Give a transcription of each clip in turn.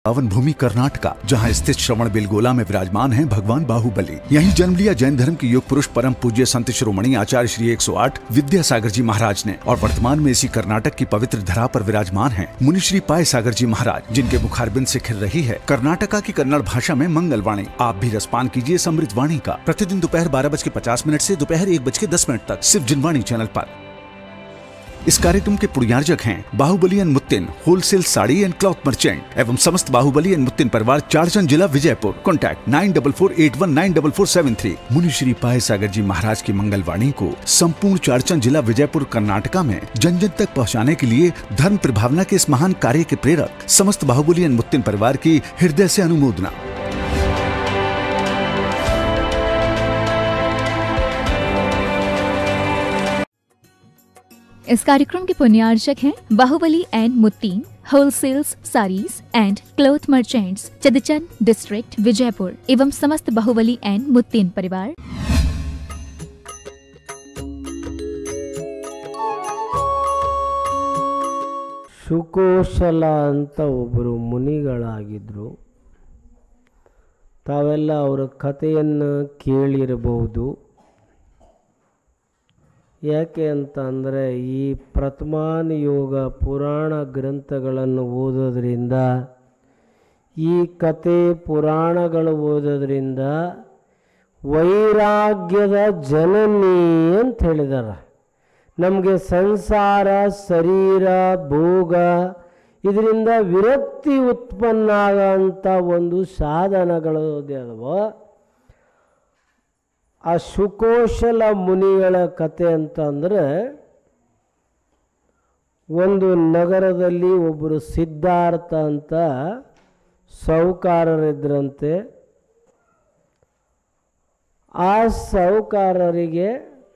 पावन भूमि कर्नाटका जहाँ स्थित श्रवण बेलगोला में विराजमान है भगवान बाहुबली यहीं जन्म लिया जैन धर्म के योग पुरुष परम पूज्य संत शिरोमणि आचार्य श्री 108 विद्यासागर जी महाराज ने और वर्तमान में इसी कर्नाटक की पवित्र धरा पर विराजमान है मुनि श्री पाय सागर जी महाराज जिनके मुखारबिंद से खिल रही है कर्नाटका की कन्नड़ भाषा में मंगलवाणी आप भी रसपान कीजिए समृद्ध वाणी का प्रतिदिन दोपहर बारह बज के पचास मिनट से दोपहर एक बज के दस मिनट तक सिर्फ जिनवाणी चैनल पर इस कार्यक्रम के पुण्यार्जक हैं Bahubali and Muttin wholesale sari and cloth merchant एवं समस्त बाहुबली एंड मुत्तिन परिवार चारचंद जिला Vijayapur contact nine double four eight one nine double four seven three Muni Shri पाय सागर जी महाराज की मंगलवाणी को संपूर्ण चारचंद जिला विजयपुर कर्नाटका में जन जन तक पहुंचाने के लिए धर्म प्रभावना के इस महान कार्य के प्रेरक समस्त बाहुबली एंड मुत्तिन परिवार की हृदय से अनुमोदना इस कार्यक्रम के पुण्यार्जक हैं Bahubali and Muttin wholesales saris and cloth merchants Chadchan district Vijayapur एवं समस्त बाहुबली एंड मुत्तीन परिवार ಸುಕೋಶಲ ಅಂತ ಒಬ್ಬರು ಮುನಿಗಳಾಗಿದ್ದರು ತಾವೆಲ್ಲ ಅವರ ಕಥೆಯನ್ನು ಕೇಳಿರಬಹುದು ಯಾಕೆ ಅಂತ ಅಂದರೆ ಈ ಪ್ರಥಮಾನ ಯೋಗ ಪುರಾಣ ಗ್ರಂಥಗಳನ್ನು ಓದೋದ್ರಿಂದ ಈ ಕತೆ ಪುರಾಣಗಳು ಓದೋದ್ರಿಂದ ವೈರಾಗ್ಯದ ಜನನಿ ಅಂತ ಹೇಳಿದ್ದಾರೆ ನಮಗೆ ಸಂಸಾರ ಶರೀರ ಭೋಗ ಇದರಿಂದ ವಿರಕ್ತಿ ಉತ್ಪನ್ನ ಆಗೋಂಥ ಒಂದು ಸಾಧನಗಳು ಅದಾವ ಆ ಸುಕೋಶಲ ಮುನಿಗಳ ಕತೆ ಅಂತ ಅಂದರೆ ಒಂದು ನಗರದಲ್ಲಿ ಒಬ್ಬರು ಸಿದ್ಧಾರ್ಥ ಅಂತ ಸೌಕಾರರಿದ್ರಂತೆ ಆ ಸೌಕಾರರಿಗೆ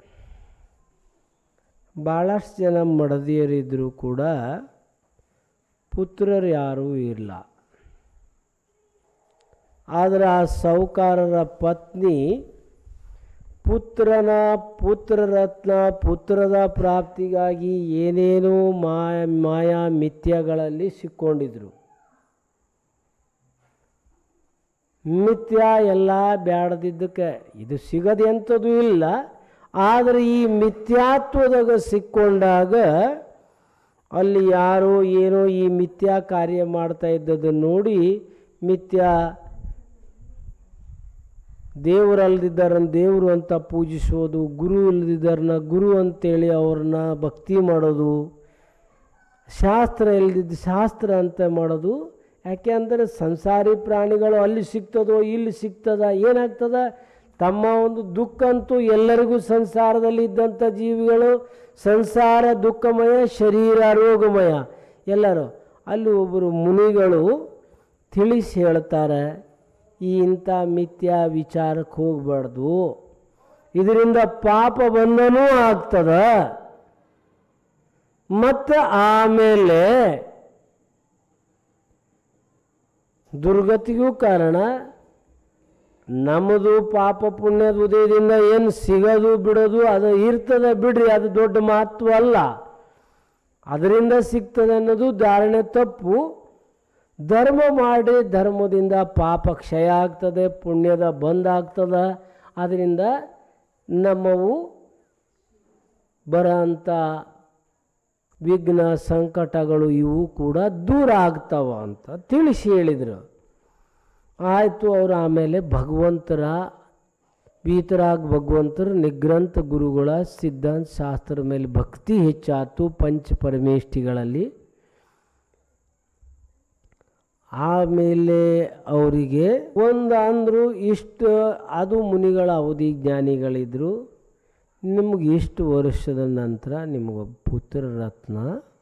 ಭಾಳಷ್ಟು ಜನ ಮಡದಿಯರಿದ್ದರೂ ಕೂಡ ಪುತ್ರರು ಯಾರೂ ಇಲ್ಲ ಆದರೆ ಆ ಸೌಕಾರರ ಪತ್ನಿ ಪುತ್ರನ ಪುತ್ರರತ್ನ ಪುತ್ರದ ಪ್ರಾಪ್ತಿಗಾಗಿ ಏನೇನೋ ಮಾಯ ಮಾಯಾ ಮಿಥ್ಯಗಳಲ್ಲಿ ಸಿಕ್ಕೊಂಡಿದ್ರು ಮಿಥ್ಯ ಎಲ್ಲ ಬ್ಯಾಡದಿದ್ದಕ್ಕೆ ಇದು ಸಿಗದೆ ಅಂಥದ್ದು ಇಲ್ಲ ಆದರೆ ಈ ಮಿಥ್ಯಾತ್ವದಾಗ ಸಿಕ್ಕೊಂಡಾಗ ಅಲ್ಲಿ ಯಾರೋ ಏನೋ ಈ ಮಿಥ್ಯಾ ಕಾರ್ಯ ಮಾಡ್ತಾ ಇದ್ದದನ್ನು ನೋಡಿ ಮಿಥ್ಯಾ ದೇವರಲ್ದಿದ್ದಾರನ್ನ ದೇವರು ಅಂತ ಪೂಜಿಸೋದು ಗುರು ಇಲ್ದಿದ್ದಾರನ್ನ ಗುರು ಅಂತೇಳಿ ಅವ್ರನ್ನ ಭಕ್ತಿ ಮಾಡೋದು ಶಾಸ್ತ್ರ ಇಲ್ದಿದ್ದು ಶಾಸ್ತ್ರ ಅಂತ ಮಾಡೋದು ಯಾಕೆ ಅಂದರೆ ಸಂಸಾರಿ ಪ್ರಾಣಿಗಳು ಅಲ್ಲಿ ಸಿಗ್ತದೋ ಇಲ್ಲಿ ಸಿಗ್ತದ ಏನಾಗ್ತದ ತಮ್ಮ ಒಂದು ದುಃಖ ಅಂತೂ ಎಲ್ಲರಿಗೂ ಸಂಸಾರದಲ್ಲಿ ಇದ್ದಂಥ ಜೀವಿಗಳು ಸಂಸಾರ ದುಃಖಮಯ ಶರೀರ ರೋಗಮಯ ಎಲ್ಲರೂ ಅಲ್ಲಿ ಒಬ್ಬರು ಮುನಿಗಳು ತಿಳಿಸಿ ಹೇಳ್ತಾರೆ ಈ ಇಂಥ ಮಿಥ್ಯಾ ವಿಚಾರಕ್ಕೆ ಹೋಗಬಾರ್ದು ಇದರಿಂದ ಪಾಪ ಬಂಧನೂ ಆಗ್ತದ ಮತ್ತು ಆಮೇಲೆ ದುರ್ಗತಿಗೂ ಕಾರಣ ನಮ್ಮದು ಪಾಪ ಪುಣ್ಯದ ಉದಯದಿಂದ ಏನು ಸಿಗೋದು ಬಿಡೋದು ಅದು ಇರ್ತದೆ ಬಿಡ್ರಿ ಅದು ದೊಡ್ಡ ಮಹತ್ವ ಅಲ್ಲ ಅದರಿಂದ ಸಿಗ್ತದೆ ಅನ್ನೋದು ಧಾರಣೆ ತಪ್ಪು ಧರ್ಮ ಮಾಡಿ ಧರ್ಮದಿಂದ ಪಾಪ ಕ್ಷಯ ಆಗ್ತದೆ ಪುಣ್ಯದ ಬಂದ್ ಆಗ್ತದೆ ಅದರಿಂದ ನಮ್ಮವು ಬರೋಂಥ ವಿಘ್ನ ಸಂಕಟಗಳು ಇವು ಕೂಡ ದೂರ ಆಗ್ತಾವ ಅಂತ ತಿಳಿಸಿ ಹೇಳಿದರು ಆಯಿತು ಅವರು ಆಮೇಲೆ ಭಗವಂತರ ವೀತರಾಗ ಭಗವಂತರ ನಿಗ್ರಂಥ ಗುರುಗಳ ಸಿದ್ಧಾಂತ ಶಾಸ್ತ್ರದ ಮೇಲೆ ಭಕ್ತಿ ಹೆಚ್ಚಾತು ಪಂಚ ಪರಮೇಷ್ಠಿಗಳಲ್ಲಿ ಆಮೇಲೆ ಅವರಿಗೆ ಒಂದು ಅಂದರು ಇಷ್ಟು ಅದು ಮುನಿಗಳ ಅವಧಿ ಜ್ಞಾನಿಗಳಿದ್ದರು ನಿಮ್ಗೆ ಇಷ್ಟು ವರ್ಷದ ನಂತರ ನಿಮಗೊಬ್ಬ ಪುತ್ರ ರತ್ನ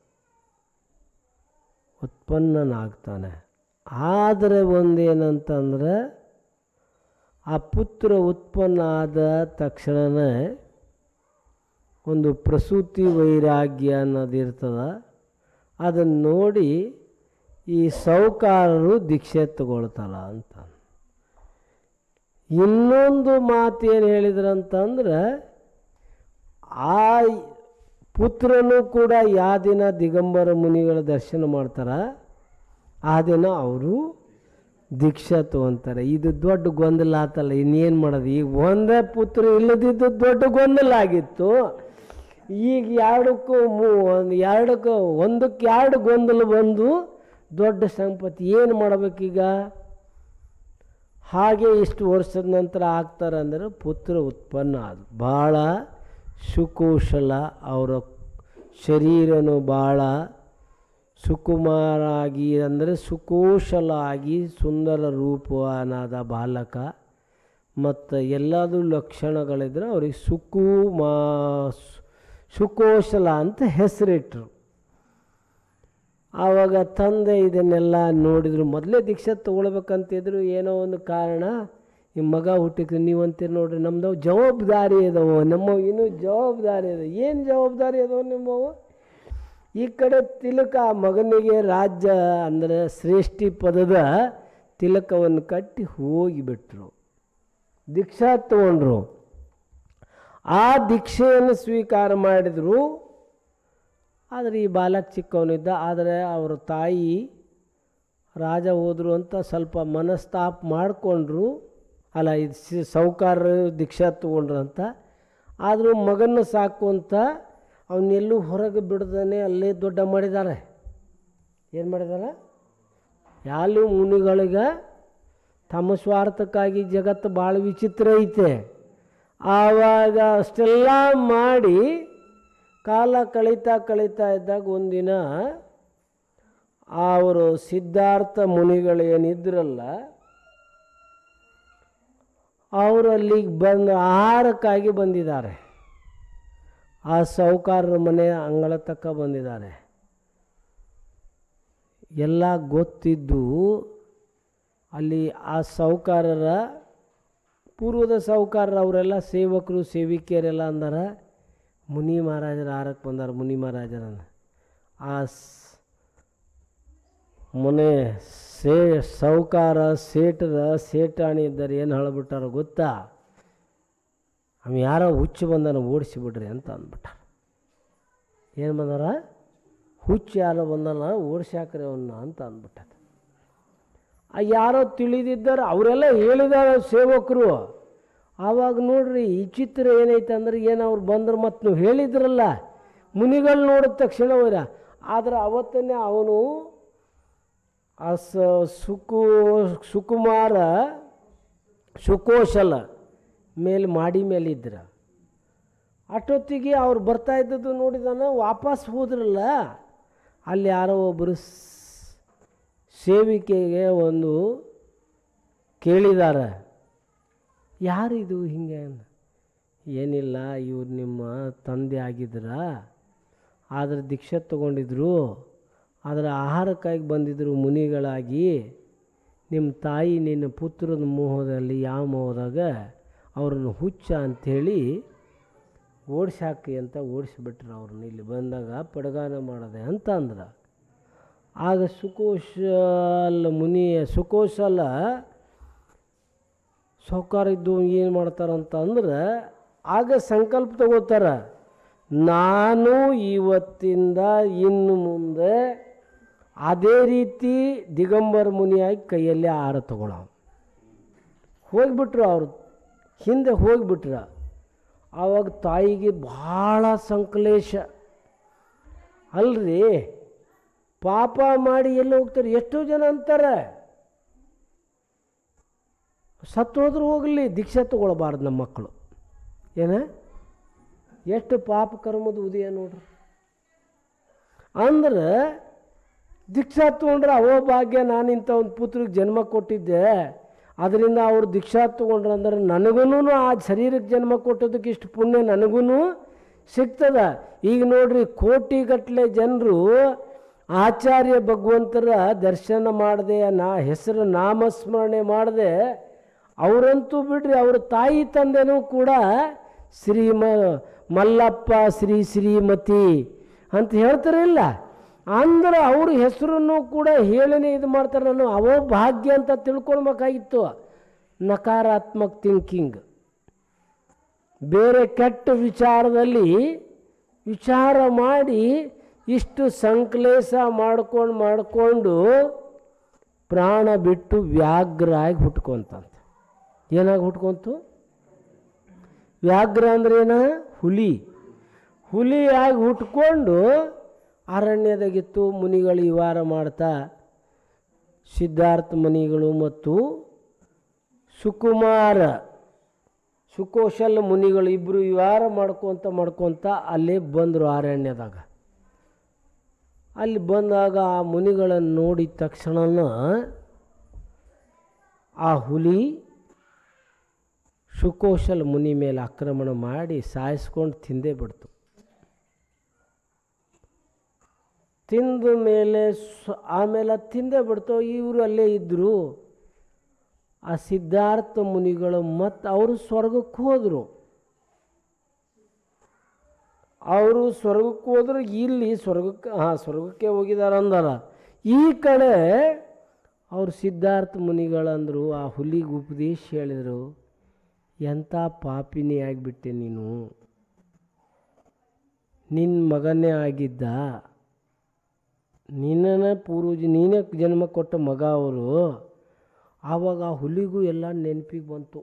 ಉತ್ಪನ್ನನಾಗ್ತಾನೆ ಆದರೆ ಒಂದೇನಂತಂದ್ರೆ ಆ ಪುತ್ರ ಉತ್ಪನ್ನ ಆದ ತಕ್ಷಣವೇ ಒಂದು ಪ್ರಸೂತಿ ವೈರಾಗ್ಯ ಅನ್ನೋದಿರ್ತದ ಅದನ್ನು ನೋಡಿ ಈ ಸೌಕಾರರು ದೀಕ್ಷೆ ತಗೊಳ್ತಾರ ಅಂತ ಇನ್ನೊಂದು ಮಾತು ಏನು ಹೇಳಿದ್ರಂತಂದ್ರೆ ಆ ಪುತ್ರನು ಕೂಡ ಯಾವ ದಿನ ದಿಗಂಬರ ಮುನಿಗಳ ದರ್ಶನ ಮಾಡ್ತಾರ ಆ ದಿನ ಅವರು ದೀಕ್ಷಾ ತಗೊಂತಾರೆ ಇದು ದೊಡ್ಡ ಗೊಂದಲ ಆತಲ್ಲ ಇನ್ನೇನು ಮಾಡೋದು ಈಗ ಒಂದೇ ಪುತ್ರ ಇಲ್ಲದಿದ್ದು ದೊಡ್ಡ ಗೊಂದಲ ಆಗಿತ್ತು ಈಗ ಎರಡಕ್ಕೂ ಮೂ ಒಂದು ಎರಡಕ್ಕೂ ಒಂದಕ್ಕೆ ಎರಡು ಗೊಂದಲ ಬಂದು ದೊಡ್ಡ ಸಂಪತ್ತು ಏನು ಮಾಡ್ಬೇಕೀಗ ಹಾಗೆ ಇಷ್ಟು ವರ್ಷದ ನಂತರ ಆಗ್ತಾರೆ ಅಂದರೆ ಪುತ್ರ ಉತ್ಪನ್ನ ಅದು ಭಾಳ ಸುಕುಶಲ ಅವರ ಶರೀರನು ಭಾಳ ಸುಕುಮಾರಾಗಿ ಅಂದರೆ ಸುಕೋಶಲ ಆಗಿ ಸುಂದರ ರೂಪವಾನಾದ ಬಾಲಕ ಮತ್ತು ಎಲ್ಲದೂ ಲಕ್ಷಣಗಳಿದ್ರೆ ಅವ್ರಿಗೆ ಸುಕುಮಾ ಸುಕೋಶಲ ಅಂತ ಹೆಸರಿಟ್ರು ಆವಾಗ ತಂದೆ ಇದನ್ನೆಲ್ಲ ನೋಡಿದ್ರು ಮೊದಲೇ ದೀಕ್ಷೆ ತೊಗೊಳ್ಬೇಕಂತಿದ್ರು ಏನೋ ಒಂದು ಕಾರಣ ಈ ಮಗ ಹುಟ್ಟಿದ್ರೆ ನೀವು ಅಂತೀರಿ ನೋಡ್ರಿ ನಮ್ದು ಜವಾಬ್ದಾರಿ ಅದಾವ ನಮ್ಮವು ಇನ್ನೂ ಜವಾಬ್ದಾರಿ ಅದ ಏನು ಜವಾಬ್ದಾರಿ ಅದಾವ ನಿಮ್ಮವು ಈ ಕಡೆ ತಿಲಕ ಆ ಮಗನಿಗೆ ರಾಜ್ಯ ಅಂದರೆ ಶ್ರೇಷ್ಠಿ ಪದದ ತಿಲಕವನ್ನು ಕಟ್ಟಿ ಹೋಗಿಬಿಟ್ರು ದೀಕ್ಷಾ ತಗೊಂಡ್ರು ಆ ದೀಕ್ಷೆಯನ್ನು ಸ್ವೀಕಾರ ಮಾಡಿದರು ಆದರೆ ಈ ಬಾಲಕ ಚಿಕ್ಕವನಿದ್ದ ಆದರೆ ಅವರ ತಾಯಿ ರಾಜ ಹೋದರು ಅಂತ ಸ್ವಲ್ಪ ಮನಸ್ತಾಪ ಮಾಡಿಕೊಂಡ್ರು ಅಲ್ಲ ಇದು ಸಿ ಸೌಕಾರ ದೀಕ್ಷಾ ತಗೊಂಡ್ರು ಅಂತ ಆದರೂ ಮಗನ ಸಾಕು ಅಂತ ಅವನ್ನೆಲ್ಲೂ ಹೊರಗೆ ಬಿಡ್ದೇ ಅಲ್ಲೇ ದೊಡ್ಡ ಮಾಡಿದ್ದಾರೆ ಏನು ಮಾಡಿದ್ದಾರೆ ಯಾಲು ಮುನಿಗಳಿಗೆ ತಮ್ಮ ಸ್ವಾರ್ಥಕ್ಕಾಗಿ ಜಗತ್ತು ಭಾಳ ವಿಚಿತ್ರ ಐತೆ ಆವಾಗ ಅಷ್ಟೆಲ್ಲ ಮಾಡಿ ಕಾಲ ಕಳೀತಾ ಕಳೀತಾ ಇದ್ದಾಗ ಒಂದಿನ ಅವರು ಸಿದ್ಧಾರ್ಥ ಮುನಿಗಳು ಏನಿದ್ರಲ್ಲ ಅವರು ಅಲ್ಲಿಗೆ ಬಂದು ಆಹಾರಕ್ಕಾಗಿ ಬಂದಿದ್ದಾರೆ ಆ ಸೌಕಾರರ ಮನೆ ಅಂಗಳ ತಕ್ಕ ಬಂದಿದ್ದಾರೆ ಎಲ್ಲ ಗೊತ್ತಿದ್ದು ಅಲ್ಲಿ ಆ ಸೌಕಾರರ ಪೂರ್ವದ ಸೌಕಾರರ ಅವರೆಲ್ಲ ಸೇವಕರು ಸೇವಿಕೆಯರೆಲ್ಲ ಅಂದಾರ ಮುನಿ ಮಹಾರಾಜರ ಆರಕ್ಕೆ ಬಂದಾರ ಮುನಿ ಮಹಾರಾಜರನ್ನ ಆ ಸ್- ಮೊನ್ನೆ ಸೇ ಸೌಕಾರ ಸೇಟರ ಸೇಟಾಣಿ ಇದ್ದಾರೆ ಏನು ಹೇಳ್ಬಿಟ್ಟಾರ ಗೊತ್ತಾ ಅವ ಯಾರೋ ಹುಚ್ಚು ಬಂದನ ಓಡಿಸಿಬಿಡ್ರಿ ಅಂತ ಅಂದ್ಬಿಟ್ಟ ಏನು ಬಂದಾರ ಹುಚ್ಚು ಯಾರೋ ಬಂದನ ಓಡಿಸಾಕ್ರಿ ಅವನ್ನ ಅಂತ ಅಂದ್ಬಿಟ್ಟ ಆ ಯಾರೋ ತಿಳಿದಿದ್ದಾರೆ ಅವರೆಲ್ಲ ಹೇಳಿದಾರೆ ಸೇವಕರು ಆವಾಗ ನೋಡ್ರಿ ಈ ಚಿತ್ರ ಏನೈತೆ ಅಂದ್ರೆ ಏನು ಅವ್ರು ಬಂದ್ರೆ ಮತ್ತು ನೀವು ಹೇಳಿದ್ರಲ್ಲ ಮುನಿಗಳು ನೋಡಿದ ತಕ್ಷಣ ಅವರ ಆದ್ರೆ ಅವತ್ತನೇ ಅವನು ಆ ಸ ಸುಕು ಸುಕುಮಾರ ಸುಕೋಶಲ ಮೇಲೆ ಮಾಡಿ ಮೇಲೆ ಇದ್ರ ಅಷ್ಟೊತ್ತಿಗೆ ಅವ್ರು ಬರ್ತಾ ಇದ್ದದ್ದು ನೋಡಿದಾನ ವಾಪಸ್ ಹೋದ್ರಲ್ಲ ಅಲ್ಲಿ ಯಾರೋ ಒಬ್ಬರು ಸ್- ಸೇವಿಕೆಗೆ ಒಂದು ಕೇಳಿದ್ದಾರೆ ಯಾರಿದು ಹಿಂಗೆ ಅಂದ. ಏನಿಲ್ಲ ಇವ್ರು ನಿಮ್ಮ ತಂದೆ ಆಗಿದ್ರ ಆದರೆ ದೀಕ್ಷೆ ತಗೊಂಡಿದ್ರು ಆದರೆ ಆಹಾರಕ್ಕಾಗಿ ಬಂದಿದ್ದರು ಮುನಿಗಳಾಗಿ ನಿಮ್ಮ ತಾಯಿ ನಿನ್ನ ಪುತ್ರದ ಮೋಹದಲ್ಲಿ ಯಾವ ಮೋಹದಾಗ ಅವ್ರನ್ನ ಹುಚ್ಚ ಅಂಥೇಳಿ ಓಡಿಸಾಕಿ ಅಂತ ಓಡಿಸಿಬಿಟ್ರು ಅವ್ರನ್ನ ಇಲ್ಲಿ ಬಂದಾಗ ಪಡಗಾನ ಮಾಡದೆ ಅಂತ ಅಂದ್ರ ಆಗ ಸುಕೋಶಲ ಮುನಿ ಸುಕೋಶಲ ಸೌಕಾರ ಇದ್ದು ಏನು ಮಾಡ್ತಾರಂತ ಅಂದ್ರೆ ಆಗ ಸಂಕಲ್ಪ ತಗೋತಾರ ನಾನು ಇವತ್ತಿಂದ ಇನ್ನು ಮುಂದೆ ಅದೇ ರೀತಿ ದಿಗಂಬರ ಮುನಿಯಾಗಿ ಕೈಯಲ್ಲಿ ಆಹಾರ ತಗೊಳ ಹೋಗಿಬಿಟ್ರು ಅವರು ಹಿಂದೆ ಹೋಗಿಬಿಟ್ರ ಆವಾಗ ತಾಯಿಗೆ ಭಾಳ ಸಂಕಲೇಶ ಅಲ್ರಿ ಪಾಪ ಮಾಡಿ ಎಲ್ಲಿ ಹೋಗ್ತಾರೆ ಎಷ್ಟೋ ಜನ ಅಂತಾರೆ ಸತ್ತೋದ್ರೂ ಹೋಗಲಿ ದೀಕ್ಷೆ ತಗೊಳ್ಬಾರ್ದು ನಮ್ಮ ಮಕ್ಕಳು ಏನ ಎಷ್ಟು ಪಾಪ ಕರ್ಮದ ಉದಯ ನೋಡ್ರಿ ಅಂದ್ರೆ ದೀಕ್ಷಾ ತೊಗೊಂಡ್ರೆ ಅವೋ ಭಾಗ್ಯ ನಾನು ಇಂಥ ಒಂದು ಪುತ್ರಿಗೆ ಜನ್ಮ ಕೊಟ್ಟಿದ್ದೆ ಅದರಿಂದ ಅವ್ರು ದೀಕ್ಷಾ ತೊಗೊಂಡ್ರೆ ಅಂದ್ರೆ ನನಗೂ ಆ ಶರೀರಕ್ಕೆ ಜನ್ಮ ಕೊಟ್ಟೋದಕ್ಕೆ ಇಷ್ಟು ಪುಣ್ಯ ನನಗೂ ಸಿಗ್ತದ ಈಗ ನೋಡ್ರಿ ಕೋಟಿಗಟ್ಟಲೆ ಜನರು ಆಚಾರ್ಯ ಭಗವಂತರ ದರ್ಶನ ಮಾಡದೆ ನಾ ಹೆಸರು ನಾಮಸ್ಮರಣೆ ಮಾಡದೆ ಅವರಂತೂ ಬಿಡ್ರಿ ಅವ್ರ ತಾಯಿ ತಂದೆನೂ ಕೂಡ ಶ್ರೀಮ ಮಲ್ಲಪ್ಪ ಶ್ರೀ ಶ್ರೀಮತಿ ಅಂತ ಹೇಳ್ತಾರಿಲ್ಲ ಅಂದ್ರೆ ಅವ್ರ ಹೆಸರನ್ನು ಕೂಡ ಹೇಳನೆ ಇದು ಮಾಡ್ತಾರೆ ನಾನು ಅವೋ ಭಾಗ್ಯ ಅಂತ ತಿಳ್ಕೊಳ್ಬೇಕಾಗಿತ್ತು ನಕಾರಾತ್ಮಕ ಥಿಂಕಿಂಗ್ ಬೇರೆ ಕೆಟ್ಟ ವಿಚಾರದಲ್ಲಿ ವಿಚಾರ ಮಾಡಿ ಇಷ್ಟು ಸಂಕ್ಲೇಶ ಮಾಡ್ಕೊಂಡು ಮಾಡಿಕೊಂಡು ಪ್ರಾಣ ಬಿಟ್ಟು ವ್ಯಾಘ್ರ ಆಗಿ ಹುಟ್ಕೊಂತಂತ ಏನಾಗಿ ಹುಟ್ಕೊಂತು ವ್ಯಾಘ್ರ ಅಂದ್ರೆ ಏನ ಹುಲಿ ಹುಲಿಯಾಗಿ ಹುಟ್ಕೊಂಡು ಅರಣ್ಯದಾಗಿತ್ತು ಮುನಿಗಳು ವಿವಾರ ಮಾಡ್ತಾ ಸಿದ್ಧಾರ್ಥ ಮುನಿಗಳು ಮತ್ತು ಸುಕುಮಾರ ಸುಕೋಶಲ್ ಮುನಿಗಳು ಇಬ್ಬರು ವಿವಾರ ಮಾಡ್ಕೊತ ಮಾಡ್ಕೊತ ಅಲ್ಲೇ ಬಂದರು ಅರಣ್ಯದಾಗ ಅಲ್ಲಿ ಬಂದಾಗ ಆ ಮುನಿಗಳನ್ನು ನೋಡಿದ ತಕ್ಷಣ ಆ ಹುಲಿ ಸುಕೋಶಲ್ ಮುನಿ ಮೇಲೆ ಆಕ್ರಮಣ ಮಾಡಿ ಸಾಯಿಸ್ಕೊಂಡು ತಿಂದೇ ಬಿಡ್ತು ತಿಂದ ಮೇಲೆ ಸ್ವ ಆಮೇಲೆ ಅದ್ ತಿಂದೇ ಬಿಡ್ತು ಇವರು ಅಲ್ಲೇ ಇದ್ದರು ಆ ಸಿದ್ಧಾರ್ಥ ಮುನಿಗಳು ಮತ್ತು ಅವರು ಸ್ವರ್ಗಕ್ಕೆ ಹೋದರು ಅವರು ಸ್ವರ್ಗಕ್ಕೆ ಹೋದ್ರು ಇಲ್ಲಿ ಸ್ವರ್ಗಕ್ಕೆ ಹಾಂ ಸ್ವರ್ಗಕ್ಕೆ ಹೋಗಿದಾರ ಅಂದಲ್ಲ ಈ ಕಡೆ ಅವ್ರು ಸಿದ್ಧಾರ್ಥ ಮುನಿಗಳಂದರು ಆ ಹುಲಿಗೆ ಉಪದೇಶ ಹೇಳಿದರು ಎಂಥ ಪಾಪಿನಿ ಆಗಿಬಿಟ್ಟೆ ನೀನು ನಿನ್ನ ಮಗನೇ ಆಗಿದ್ದ ನಿನ್ನ ಪೂರ್ವಜ ನೀನೇ ಜನ್ಮ ಕೊಟ್ಟ ಮಗ ಅವರು ಆವಾಗ ಆ ಹುಲಿಗೂ ಎಲ್ಲ ನೆನಪಿಗೆ ಬಂತು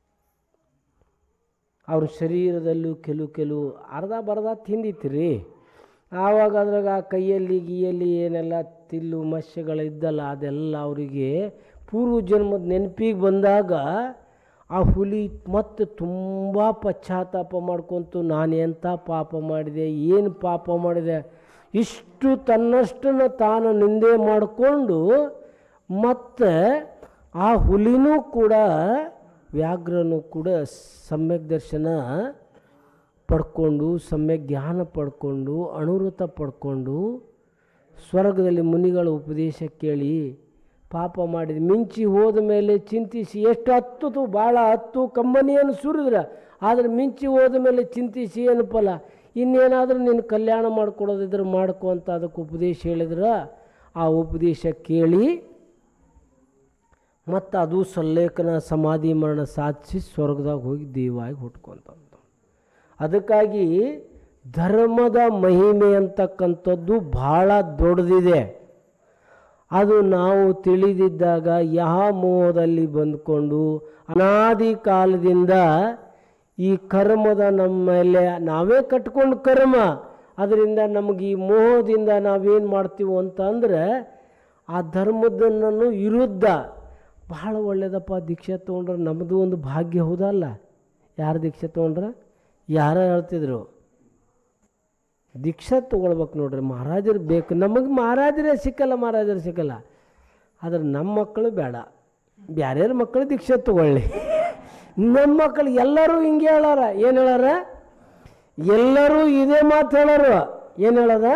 ಅವ್ರ ಶರೀರದಲ್ಲೂ ಕೆಲವು ಕೆಲವು ಅರ್ಧ ಬರ್ಧ ತಿಂದಿತ್ತು ಆವಾಗ ಅದ್ರಾಗ ಆ ಕೈಯಲ್ಲಿ ಗೀಯಲ್ಲಿ ಏನೆಲ್ಲ ತಿಲ್ಲು ಮತ್ಸ್ಯಗಳಿದ್ದಲ್ಲ ಅದೆಲ್ಲ ಅವರಿಗೆ ಪೂರ್ವ ಜನ್ಮದ ನೆನಪಿಗೆ ಬಂದಾಗ ಆ ಹುಲಿ ಮತ್ತೆ ತುಂಬ ಪಶ್ಚಾತ್ತಾಪ ಮಾಡ್ಕೊತು ನಾನು ಎಂಥ ಪಾಪ ಮಾಡಿದೆ ಏನು ಪಾಪ ಮಾಡಿದೆ ಇಷ್ಟು ತನ್ನಷ್ಟನ್ನು ತಾನು ನಿಂದೆ ಮಾಡಿಕೊಂಡು ಮತ್ತು ಆ ಹುಲಿನೂ ಕೂಡ ವ್ಯಾಘ್ರನೂ ಕೂಡ ಸಮ್ಯಕ್ ದರ್ಶನ ಪಡ್ಕೊಂಡು ಸಮ್ಯಕ್ ಜ್ಞಾನ ಪಡ್ಕೊಂಡು ಅನುವೃತ ಪಡ್ಕೊಂಡು ಸ್ವರ್ಗದಲ್ಲಿ ಮುನಿಗಳ ಉಪದೇಶ ಕೇಳಿ ಪಾಪ ಮಾಡಿದ ಮಿಂಚಿ ಹೋದ ಮೇಲೆ ಚಿಂತಿಸಿ ಎಷ್ಟು ಹತ್ತು ಭಾಳ ಹತ್ತು ಕಂಬನಿಯನ್ನು ಸುರಿದ್ರ ಆದರೆ ಮಿಂಚಿ ಹೋದ ಮೇಲೆ ಚಿಂತಿಸಿ ಏನು ಫಲ ಇನ್ನೇನಾದರೂ ನೀನು ಕಲ್ಯಾಣ ಮಾಡ್ಕೊಡೋದಿದ್ರೆ ಮಾಡ್ಕೊ ಅಂತ ಅದಕ್ಕೆ ಉಪದೇಶ ಹೇಳಿದ್ರೆ ಆ ಉಪದೇಶ ಕೇಳಿ ಮತ್ತು ಅದು ಸಲ್ಲೇಖನ ಸಮಾಧಿ ಮರಣ ಸಾಧಿಸಿ ಸ್ವರ್ಗದಾಗ ಹೋಗಿ ದೇವಾಗಿ ಹುಟ್ಕೊಂತಂತ ಅದಕ್ಕಾಗಿ ಧರ್ಮದ ಮಹಿಮೆ ಅಂತಕ್ಕಂಥದ್ದು ಭಾಳ ದೊಡ್ಡದಿದೆ ಅದು ನಾವು ತಿಳಿದಿದ್ದಾಗ ಯಾವ ಮೋಹದಲ್ಲಿ ಬಂದ್ಕೊಂಡು ಅನಾದಿ ಕಾಲದಿಂದ ಈ ಕರ್ಮದ ನಮ್ಮ ಮೇಲೆ ನಾವೇ ಕಟ್ಕೊಂಡು ಕರ್ಮ ಅದರಿಂದ ನಮಗೆ ಈ ಮೋಹದಿಂದ ನಾವೇನು ಮಾಡ್ತೀವಿ ಅಂತ ಅಂದರೆ ಆ ಧರ್ಮದನ್ನು ವಿರುದ್ಧ ಬಹಳ ಒಳ್ಳೇದಪ್ಪ ದೀಕ್ಷೆ ತೊಗೊಂಡ್ರೆ ನಮ್ಮದು ಒಂದು ಭಾಗ್ಯ ಹೌದಲ್ಲ ಯಾರು ದೀಕ್ಷೆ ತೊಗೊಂಡ್ರೆ ಯಾರೋ ಹೇಳ್ತಿದ್ರು ದೀಕ್ಷಾ ತೊಗೊಳ್ಬೇಕು ನೋಡ್ರಿ ಮಹಾರಾಜರು ಬೇಕು ನಮಗೆ ಮಹಾರಾಜರೇ ಸಿಕ್ಕಲ್ಲ ಮಹಾರಾಜರು ಸಿಕ್ಕಲ್ಲ ಆದ್ರೆ ನಮ್ಮ ಮಕ್ಕಳು ಬೇಡ ಬ್ಯಾರ್ಯಾರ ಮಕ್ಕಳು ದೀಕ್ಷೆ ತಗೊಳ್ಳಿ ನಮ್ಮ ಮಕ್ಕಳು ಎಲ್ಲರೂ ಹಿಂಗೆ ಹೇಳಾರ ಏನು ಹೇಳಾರ ಎಲ್ಲರೂ ಇದೇ ಮಾತು ಹೇಳಾರ ಏನು ಹೇಳದ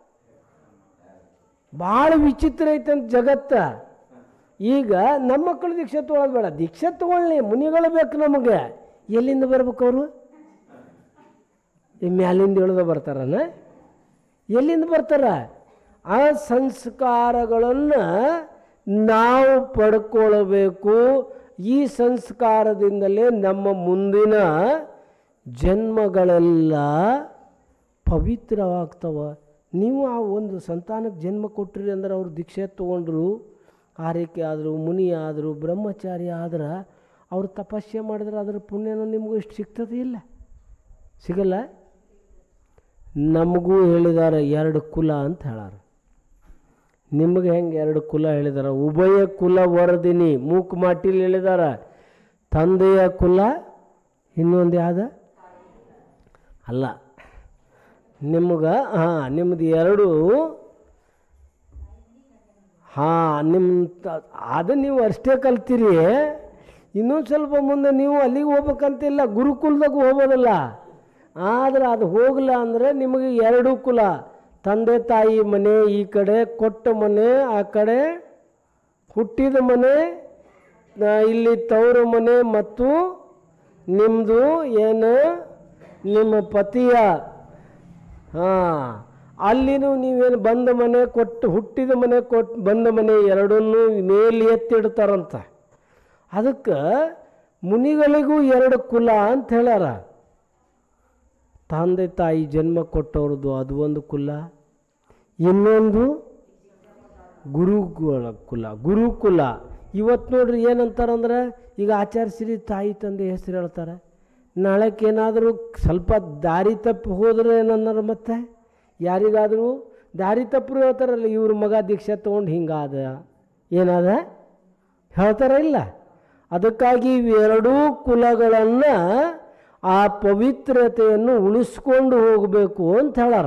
ಭಾಳ ವಿಚಿತ್ರ ಐತಂತ ಜಗತ್ತ ಈಗ ನಮ್ಮ ಮಕ್ಕಳು ದೀಕ್ಷೆ ತೊಗೊಳೋದು ಬೇಡ ದೀಕ್ಷೆ ತೊಗೊಳ್ಳಿ ಮುನಿಗಳು ಬೇಕು ನಮಗೆ ಎಲ್ಲಿಂದ ಬರ್ಬೇಕು ಅವರು ಈ ಮ್ಯಾಲಿಂದ ಇಳಿದ ಬರ್ತಾರನ ಎಲ್ಲಿಂದ ಬರ್ತಾರ ಆ ಸಂಸ್ಕಾರಗಳನ್ನು ನಾವು ಪಡ್ಕೊಳ್ಬೇಕು ಈ ಸಂಸ್ಕಾರದಿಂದಲೇ ನಮ್ಮ ಮುಂದಿನ ಜನ್ಮಗಳೆಲ್ಲ ಪವಿತ್ರವಾಗ್ತವ ನೀವು ಆ ಒಂದು ಸಂತಾನಕ್ಕೆ ಜನ್ಮ ಕೊಟ್ಟಿರಿ ಅಂದ್ರೆ ಅವ್ರು ದೀಕ್ಷೆ ತೊಗೊಂಡ್ರು ಆರೈಕೆ ಆದರು ಮುನಿ ಆದರು ಬ್ರಹ್ಮಚಾರಿ ಆದ್ರೆ ಅವ್ರು ತಪಸ್ಸೆ ಮಾಡಿದ್ರೆ ಅದರ ಪುಣ್ಯನೂ ನಿಮಗೂ ಇಷ್ಟು ಸಿಗ್ತದೆ ಇಲ್ಲ ಸಿಗಲ್ಲ ನಮಗೂ ಹೇಳಿದ್ದಾರೆ ಎರಡು ಕುಲ ಅಂತ ಹೇಳಾರ ನಿಮಗೆ ಹೆಂಗೆ ಎರಡು ಕುಲ ಹೇಳಿದಾರ ಉಭಯ ಕುಲ ವರದಿನಿ ಮೂಕು ಮಾಟಿಲಿ ಹೇಳಿದಾರ ತಂದೆಯ ಕುಲ ಇನ್ನೊಂದು ಯಾವ್ದ ಅಲ್ಲ ನಿಮ್ಗೆ ಹಾಂ ನಿಮ್ಮದು ಎರಡು ಹಾಂ ನಿಮ್ಮ ತ- ಅದು ನೀವು ಅಷ್ಟೇ ಕಲ್ತೀರಿ ಇನ್ನೊಂದು ಸ್ವಲ್ಪ ಮುಂದೆ ನೀವು ಅಲ್ಲಿಗೆ ಹೋಗ್ಬೇಕಂತಿಲ್ಲ ಗುರುಕುಲದಾಗ ಹೋಗೋದಲ್ಲ ಆದ್ರೆ ಅದು ಹೋಗಲ್ಲ ಅಂದರೆ ನಿಮಗೆ ಎರಡು ಕುಲ ತಂದೆ ತಾಯಿ ಮನೆ ಈ ಕಡೆ ಕೊಟ್ಟ ಮನೆ ಆ ಕಡೆ ಹುಟ್ಟಿದ ಮನೆ ಆ, ಇಲ್ಲಿ ತವರು ಮನೆ ಮತ್ತು ನಿಮ್ಮದು ಏನು ನಿಮ್ಮ ಪತಿಯ ಹಾಂ ಅಲ್ಲಿನೂ ನೀವೇನು ಬಂದ ಮನೆ ಕೊಟ್ಟು ಹುಟ್ಟಿದ ಮನೆ ಕೊಟ್ಟು ಬಂದ ಮನೆ ಎರಡನ್ನೂ ಮೇಲೆ ಎತ್ತಿಡ್ತಾರಂತ ಅದಕ್ಕೆ ಮುನಿಗಳಿಗೂ ಎರಡು ಕುಲ ಅಂತ ಹೇಳ್ಯಾರ ತಂದೆ ತಾಯಿ ಜನ್ಮ ಕೊಟ್ಟವ್ರದ್ದು ಅದು ಒಂದು ಕುಲ ಇನ್ನೊಂದು ಗುರುಕುಲ ಕುಲ ಗುರುಕುಲ ಇವತ್ತು ನೋಡ್ರಿ ಏನಂತಾರಂದ್ರೆ ಈಗ ಆಚಾರ್ಯಶ್ರೀ ತಾಯಿ ತಂದೆ ಹೆಸರು ಹೇಳ್ತಾರೆ ನಾಳೆಕ್ಕೇನಾದರೂ ಸ್ವಲ್ಪ ದಾರಿ ತಪ್ಪಿ ಹೋದ್ರೆ ಏನಂದ್ರೆ ಮತ್ತೆ ಯಾರಿಗಾದರೂ ದಾರಿ ತಪ್ಪರು ಹೇಳ್ತಾರಲ್ಲ ಇವ್ರ ಮಗ ದೀಕ್ಷೆ ತೊಗೊಂಡು ಹಿಂಗಾದ ಏನಾದ ಹೇಳ್ತಾರ ಇಲ್ಲ ಅದಕ್ಕಾಗಿ ಇವೆರಡೂ ಕುಲಗಳನ್ನು ಆ ಪವಿತ್ರತೆಯನ್ನು ಉಳಿಸ್ಕೊಂಡು ಹೋಗಬೇಕು ಅಂತ ಹೇಳಾರ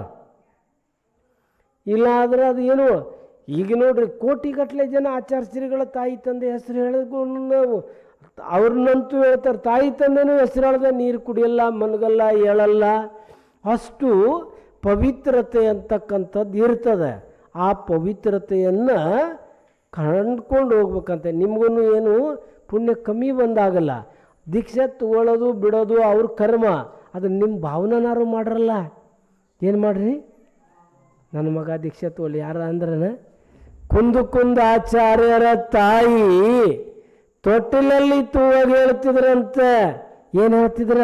ಇಲ್ಲ ಆದ್ರೆ ಅದು ಏನು ಈಗ ನೋಡ್ರಿ ಕೋಟಿಗಟ್ಟಲೆ ಜನ ಆಚಾರ್ಯಶ್ರೀಗಳ ತಾಯಿ ತಂದೆ ಹೆಸರು ಹೇಳಿದ್ರು ಅವ್ರನ್ನಂತೂ ಹೇಳ್ತಾರೆ ತಾಯಿ ತಂದೆನೂ ಹೆಸರು ಹೇಳ್ದೆ ನೀರು ಕುಡಿಯಲ್ಲ ಮನಗಲ್ಲ ಹೇಳಲ್ಲ ಅಷ್ಟು ಪವಿತ್ರತೆ ಅಂತಕ್ಕಂಥದ್ದು ಇರ್ತದೆ ಆ ಪವಿತ್ರತೆಯನ್ನು ಕಂಡ್ಕೊಂಡು ಹೋಗ್ಬೇಕಂತೆ ನಿಮಗೂ ಏನು ಪುಣ್ಯ ಕಮ್ಮಿ ಬಂದಾಗಲ್ಲ ದೀಕ್ಷೆ ತಗೊಳ್ಳೋದು ಬಿಡೋದು ಅವ್ರ ಕರ್ಮ ಅದು ನಿಮ್ಮ ಭಾವನಾರು ಮಾಡ್ರಲ್ಲ ಏನು ಮಾಡ್ರಿ ನನ್ನ ಮಗ ದೀಕ್ಷೆ ತಗೊಳ್ಳಿ ಯಾರ ಅಂದ್ರನ ಕುಂದು ಕುಂದ ಆಚಾರ್ಯರ ತಾಯಿ ತೊಟ್ಟಿಲಲ್ಲಿ ತೂವಾಗ ಹೇಳ್ತಿದ್ರಂತೆ ಏನು ಹೇಳ್ತಿದ್ರ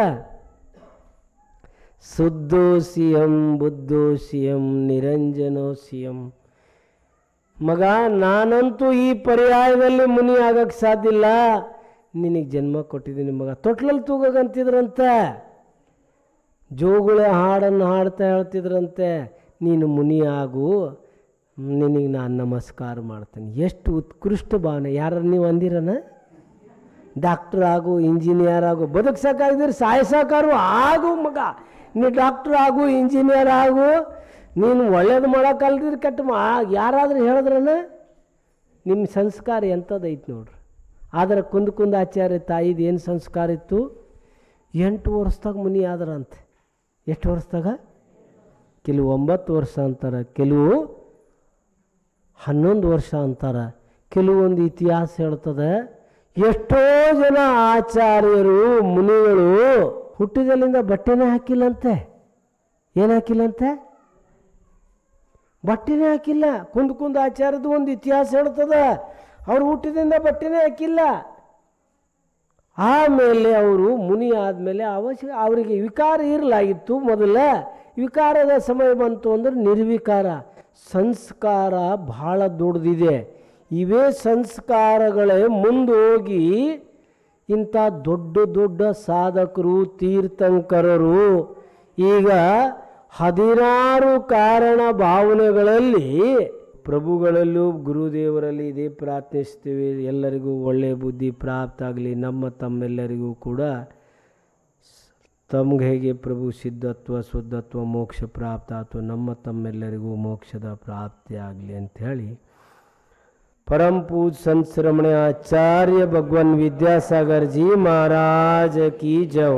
ಸುದ್ದೋಸಿಯಂ ಬುದ್ದೋಸಿಯಂ ನಿರಂಜನೋಸಿಯಂ ಮಗ ನಾನಂತೂ ಈ ಪರ್ಯಾಯದಲ್ಲಿ ಮುನಿ ಆಗಕ್ಕೆ ಸಾಧ್ಯ ಇಲ್ಲ ನಿನಗೆ ಜನ್ಮ ಕೊಟ್ಟಿದ್ದೀನಿ ಮಗ ತೊಟ್ಲಲ್ಲಿ ತೂಗಂತಿದ್ರಂತೆ ಜೋಗುಳ ಹಾಡನ್ನು ಹಾಡ್ತಾ ಹೇಳ್ತಿದ್ರಂತೆ ನೀನು ಮುನಿ ಆಗು ನಿನಗೆ ನಾನು ನಮಸ್ಕಾರ ಮಾಡ್ತೇನೆ ಎಷ್ಟು ಉತ್ಕೃಷ್ಟ ಭಾವನೆ ಯಾರು ನೀವು ಅಂದಿರನ ಡಾಕ್ಟ್ರ್ ಆಗು ಇಂಜಿನಿಯರ್ ಆಗು ಬದುಕ್ಸಕ್ಕಾಗಿದ್ರೆ ಸಾಯಿಸೋಕಾರು ಆಗು ಮಗ ನೀ ಡಾಕ್ಟ್ರ್ ಆಗು ಇಂಜಿನಿಯರ್ ಆಗು ನೀನು ಒಳ್ಳೇದು ಮಾಡೋಕ್ಕಲ್ದಿದ್ರೆ ಕೆಟ್ಟ ಮಾ ಯಾರಾದರೂ ಹೇಳಿದ್ರನ ನಿಮ್ಮ ಸಂಸ್ಕಾರ ಎಂಥದ್ದೈತೆ ನೋಡ್ರಿ ಆದರೆ ಕುಂದು ಕುಂದ ಆಚಾರ್ಯ ತಾಯಿದು ಏನು ಸಂಸ್ಕಾರ ಇತ್ತು ಎಂಟು ವರ್ಷದಾಗ ಮುನಿ ಆದ್ರಂತೆ ಎಷ್ಟು ವರ್ಷದಾಗ ಕೆಲವು ಒಂಬತ್ತು ವರ್ಷ ಅಂತಾರೆ ಕೆಲವು ಹನ್ನೊಂದು ವರ್ಷ ಅಂತಾರೆ ಕೆಲವೊಂದು ಇತಿಹಾಸ ಹೇಳ್ತದೆ ಎಷ್ಟೋ ಜನ ಆಚಾರ್ಯರು ಮುನಿಗಳು ಹುಟ್ಟಿದಲ್ಲಿಂದ ಬಟ್ಟೆನೇ ಹಾಕಿಲ್ಲಂತೆ ಏನು ಹಾಕಿಲ್ಲಂತೆ ಬಟ್ಟೆನೇ ಹಾಕಿಲ್ಲ ಕುಂದು ಕುಂದು ಆಚಾರದ ಒಂದು ಇತಿಹಾಸ ಹೇಳ್ತದೆ ಅವ್ರು ಹುಟ್ಟಿದಿಂದ ಬಟ್ಟೆನೇ ಹಾಕಿಲ್ಲ ಆಮೇಲೆ ಅವರು ಮುನಿ ಆದಮೇಲೆ ಅವಶ್ಯ ಅವರಿಗೆ ವಿಕಾರ ಇರಲಾಗಿತ್ತು ಮೊದಲ ವಿಕಾರದ ಸಮಯ ಬಂತು ಅಂದ್ರೆ ನಿರ್ವಿಕಾರ ಸಂಸ್ಕಾರ ಬಹಳ ದೊಡ್ಡದಿದೆ ಇವೇ ಸಂಸ್ಕಾರಗಳೇ ಮುಂದೋಗಿ ಇಂಥ ದೊಡ್ಡ ದೊಡ್ಡ ಸಾಧಕರು ತೀರ್ಥಂಕರರು ಈಗ ಹದಿನಾರು ಕಾರಣ ಭಾವನೆಗಳಲ್ಲಿ ಪ್ರಭುಗಳಲ್ಲೂ ಗುರುದೇವರಲ್ಲಿ ಇದೇ ಪ್ರಾರ್ಥಿಸ್ತೀವಿ ಎಲ್ಲರಿಗೂ ಒಳ್ಳೆಯ ಬುದ್ಧಿ ಪ್ರಾಪ್ತ ಆಗಲಿ ನಮ್ಮ ತಮ್ಮೆಲ್ಲರಿಗೂ ಕೂಡ ತಮ್ಗೆ ಹೇಗೆ ಪ್ರಭು ಸಿದ್ಧತ್ವ ಶುದ್ಧತ್ವ ಮೋಕ್ಷ ಪ್ರಾಪ್ತ ಆಯ್ತು ನಮ್ಮ ತಮ್ಮೆಲ್ಲರಿಗೂ ಮೋಕ್ಷದ ಪ್ರಾಪ್ತಿ ಆಗಲಿ ಅಂಥೇಳಿ परम पूज संत श्रमण आचार्य भगवान विद्यासागर जी महाराज की जय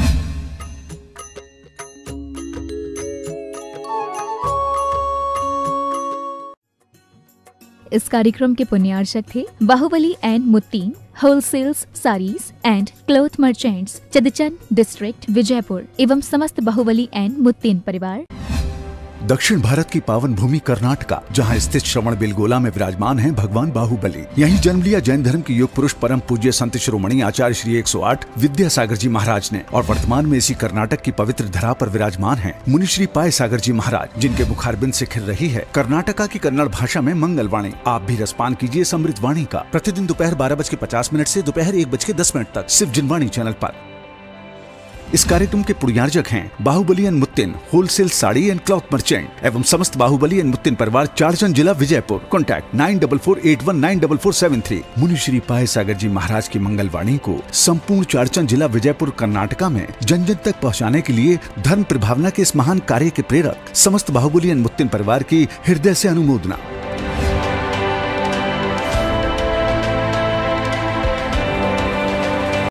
इस कार्यक्रम के पुण्यार्चक थे Bahubali and Muttin wholesales saris and cloth merchants Chadchan district Vijayapur एवं समस्त बाहुबली एंड मुत्तीन परिवार दक्षिण भारत की पावन भूमि कर्नाटका जहां स्थित श्रवण बेलगोला में विराजमान हैं भगवान बाहुबली यहीं जन्म लिया जैन धर्म के युग पुरुष परम पूज्य संत शिरोमणि आचार्य श्री 108 विद्यासागर जी महाराज ने और वर्तमान में इसी कर्नाटक की पवित्र धरा पर विराजमान हैं मुनि श्री पाय सागर जी महाराज जिनके मुखारबिंद से खिल रही है कर्नाटका की कन्नड़ भाषा में मंगल वाणी आप भी रसपान कीजिए समृद्ध वाणी का प्रतिदिन दोपहर बारह बज के पचास मिनट ऐसी दोपहर एक बज के दस मिनट तक सिर्फ जिनवाणी चैनल आरोप इस कार्यक्रम के पुण्यार्जक हैं Bahubali and Muttin wholesale sari and cloth merchant एवं समस्त बाहुबली एंड मुत्तिन परिवार चारचन जिला Vijayapur contact nine double four eight one nine double four seven three Muni Shri पाय सागर जी महाराज की मंगलवाणी को संपूर्ण चारचन जिला विजयपुर कर्नाटका में जन जन तक पहुंचाने के लिए धर्म प्रभावना के इस महान कार्य के प्रेरक समस्त बाहुबली एंड मुत्तिन परिवार की हृदय से अनुमोदना